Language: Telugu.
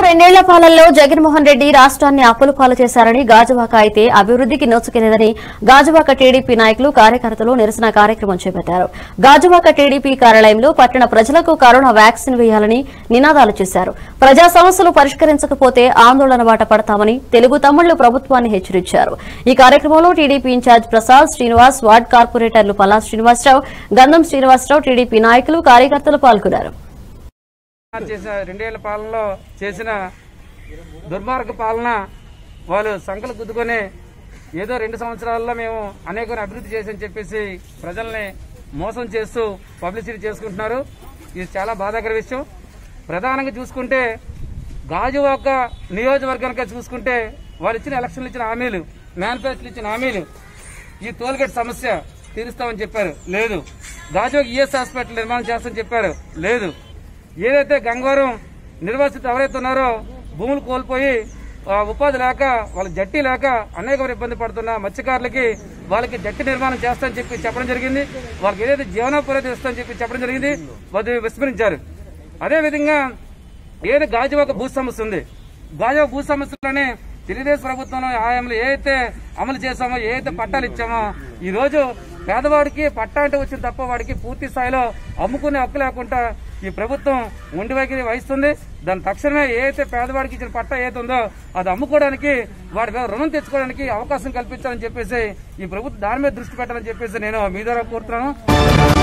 రెండేళ్ల పాలనలో జగన్మోహన్ రెడ్డి రాష్ట్రాన్ని అప్పుల పాలు చేశారని గాజువాక అయితే అభివృద్ధికి నోచుకెళ్లేదని గాజువాక టీడీపీ నాయకులు కార్యకర్తలు నిరసన కార్యక్రమం చేపట్టారు గాజువాక టీడీపీ కార్యాలయంలో పట్టణ ప్రజలకు కరోనా వ్యాక్సిన్ వేయాలని నినాదాలు చేశారు ప్రజా సమస్యలు పరిష్కరించకపోతే ఆందోళన బాట పడతామని తెలుగు తమ్ముళ్లు ప్రభుత్వాన్ని హెచ్చరించారు ఈ కార్యక్రమంలో TDP incharge Prasad Srinivas ward కార్పొరేటర్లు పల్లా శ్రీనివాసరావు గంధం శ్రీనివాసరావు టీడీపీ నాయకులు కార్యకర్తలు పాల్గొన్నారు చేసిన రెండేళ్ల పాలనలో చేసిన దుర్మార్గ పాలన వాళ్ళు సంకలు గుద్దుకొని ఏదో రెండు సంవత్సరాల్లో మేము అనేక అభివృద్ధి చేసని చెప్పేసి ప్రజల్ని మోసం చేస్తూ పబ్లిసిటీ చేసుకుంటున్నారు ఇది చాలా బాధాకర విషయం ప్రధానంగా చూసుకుంటే గాజువాక నియోజకవర్గానికి చూసుకుంటే వాళ్ళు ఇచ్చిన ఎలక్షన్లు ఇచ్చిన హామీలు మేనిఫెస్టోలు ఇచ్చిన హామీలు ఈ టోల్గేట్ సమస్య తీరుస్తామని చెప్పారు లేదు గాజువాక ఈఎస్ హాస్పిటల్ నిర్మాణం చేస్తామని చెప్పారు లేదు ఏదైతే గంగవరం నిర్వాసిత ఎవరైతే ఉన్నారో భూములు కోల్పోయి ఆ, ఉపాధి లేక వాళ్ళ జట్టి లేక అనేక ఇబ్బంది పడుతున్న మత్స్యకారులకి వాళ్ళకి జట్టి నిర్మాణం చేస్తామని చెప్పి చెప్పడం జరిగింది వాళ్ళకి ఏదైతే జీవనోపాధి ఇస్తామని చెప్పి చెప్పడం జరిగింది వాళ్ళు విస్మరించారు అదేవిధంగా ఏది గాజువాక భూ సమస్య ఉంది గాజువాక భూ సమస్యలోనే తెలుగుదేశం ప్రభుత్వం ఆయంలో ఏదైతే అమలు చేశామో ఏదైతే పట్టాలు ఇచ్చామో ఈ రోజు పేదవాడికి పట్టా అంటే వచ్చింది తప్ప వాడికి పూర్తి స్థాయిలో అమ్ముకునే హక్కు లేకుండా ఈ ప్రభుత్వం మొండి వైఖరి వహిస్తుంది దాని తక్షణమే ఏదైతే పేదవాడికి ఇచ్చిన పట్టా ఏదైతే ఉందో అది అమ్ముకోవడానికి వాడి మీద రుణం తెచ్చుకోవడానికి అవకాశం కల్పించాలని చెప్పేసి ఈ ప్రభుత్వం దాని మీద దృష్టి పెట్టాలని చెప్పేసి నేను మీ ద్వారా కోరుతున్నాను